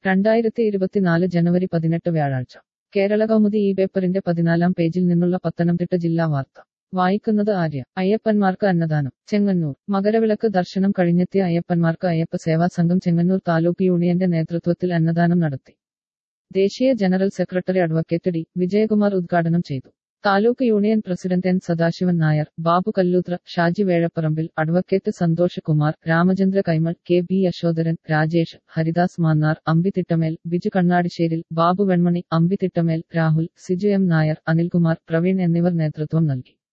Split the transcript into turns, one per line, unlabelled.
രണ്ടായിരത്തി ഇരുപത്തിനാല് ജനുവരി പതിനെട്ട് വ്യാഴാഴ്ച കേരള കൗമുദി ഈ പേപ്പറിന്റെ പതിനാലാം പേജിൽ നിന്നുള്ള പത്തനംതിട്ട ജില്ലാ വാർത്ത വായിക്കുന്നത് ആര്യ അയ്യപ്പന്മാർക്ക് അന്നദാനം ചെങ്ങന്നൂർ മകരവിളക്ക് ദർശനം കഴിഞ്ഞെത്തിയ അയ്യപ്പന്മാർക്ക് അയ്യപ്പ സേവാ സംഘം ചെങ്ങന്നൂർ താലൂക്ക് യൂണിയന്റെ നേതൃത്വത്തിൽ അന്നദാനം നടത്തി ദേശീയ general secretary advocate D Vijayakumar ഉദ്ഘാടനം ചെയ്തു taluk union president N Sadasivan Nair Babu Kalloothra Shaji Vezhaparambil advocate Santhosh Kumar Ramachandra Kaimal K B Yasodharan Rajesh Haridas Mannar Ambi Thittamel Biju Kannadisseril Babu Venmani Ambi Thittamel Rahul Siju M Nair Anilkumar Praveen എന്നിവർ നേതൃത്വം നൽകി